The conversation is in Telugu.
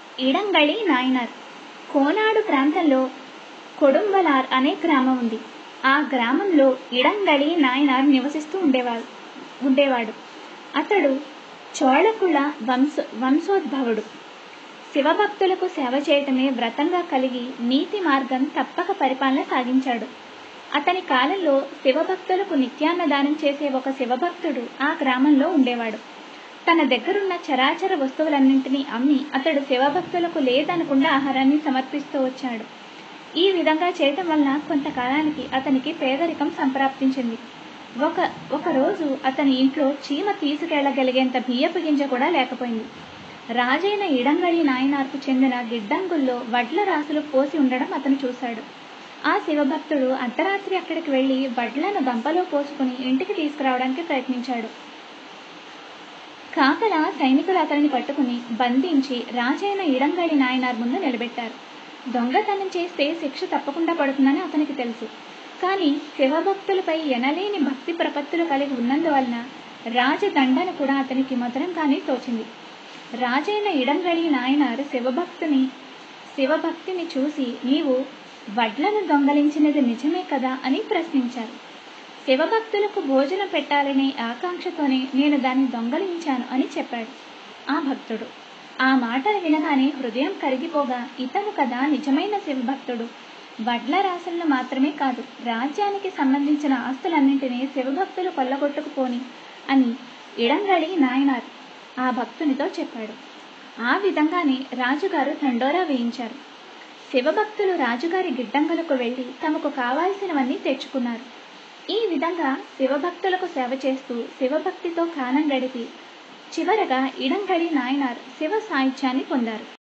ఇడంగళి నాయనార్ కోనాడు ప్రాంతంలో కొడుంబలార్ అనే గ్రామం ఉంది ఆ గ్రామంలో ఇడంగళి నాయనార్ నివసిస్తూ ఉండేవాడు ఉండేవాడు అతడు చోళకుల వంశ వంశోద్భవుడు శివభక్తులకు సేవ చేయటమే వ్రతంగా కలిగి నీతి మార్గం తప్పక పరిపాలన సాగించాడు అతని కాలంలో శివభక్తులకు నిత్యాన్నదానం చేసే ఒక శివభక్తుడు ఆ గ్రామంలో ఉండేవాడు తన దగ్గరున్న చరాచర వస్తువులన్నింటినీ అమ్మి అతడు శివభక్తులకు లేదనకుండా ఆహారాన్ని సమర్పిస్తూ వచ్చాడు ఈ విధంగా చేయటం వలన కొంతకాలానికి అతనికి పేదరికం సంప్రాప్తించింది ఒక ఒకరోజు అతని ఇంట్లో చీమ తీసుకెళ్లగలిగేంత బియ్యపు గింజ కూడా లేకపోయింది రాజైన ఇడంగళి నాయనార్కు చెందిన గిడ్డంగుల్లో వడ్ల రాసులు పోసి ఉండడం అతను చూశాడు ఆ శివభక్తుడు అర్ధరాత్రి అక్కడికి వెళ్లి వడ్లను గంపలో పోసుకుని ఇంటికి తీసుకురావడానికి ప్రయత్నించాడు కాకల సైనికులు అతనిని పట్టుకుని బంధించి రాజైన ఇడంగళి నాయనార్ ముందు నిలబెట్టారు దొంగతనం చేస్తే శిక్ష తప్పకుండా పడుతుందని అతనికి తెలుసు కానీ శివభక్తులపై ఎనలేని భక్తి ప్రపత్తులు కలిగి ఉన్నందువలన రాజదండన కూడా అతనికి మధురంగానే తోచింది రాజైన ఇడంగళి నాయనార్ శివభక్తుని శివభక్తిని చూసి నీవు వడ్లను దొంగలించినది నిజమే కదా అని ప్రశ్నించారు శివభక్తులకు భోజనం పెట్టాలనే ఆకాంక్షతోనే నేను దాన్ని దొంగలించాను అని చెప్పాడు ఆ భక్తుడు ఆ మాటలు వినగానే హృదయం కరిగిపోగా ఇతను కదా నిజమైన శివభక్తుడు వడ్ల రాసులను మాత్రమే కాదు రాజ్యానికి సంబంధించిన ఆస్తులన్నింటినీ శివభక్తులు కొల్లగొట్టుకుపోని అని ఇడంగళి నాయనార్ ఆ భక్తునితో చెప్పాడు ఆ విధంగానే రాజుగారు దండోరా వేయించారు శివభక్తులు రాజుగారి గిడ్డంగులకు వెళ్లి తమకు కావాల్సినవన్నీ తెచ్చుకున్నారు ఈ విధంగా శివభక్తులకు సేవ చేస్తూ శివభక్తితో కాలం గడిపి చివరగా ఇడంగళి నాయనార్ శివ సాహిత్యాన్ని పొందారు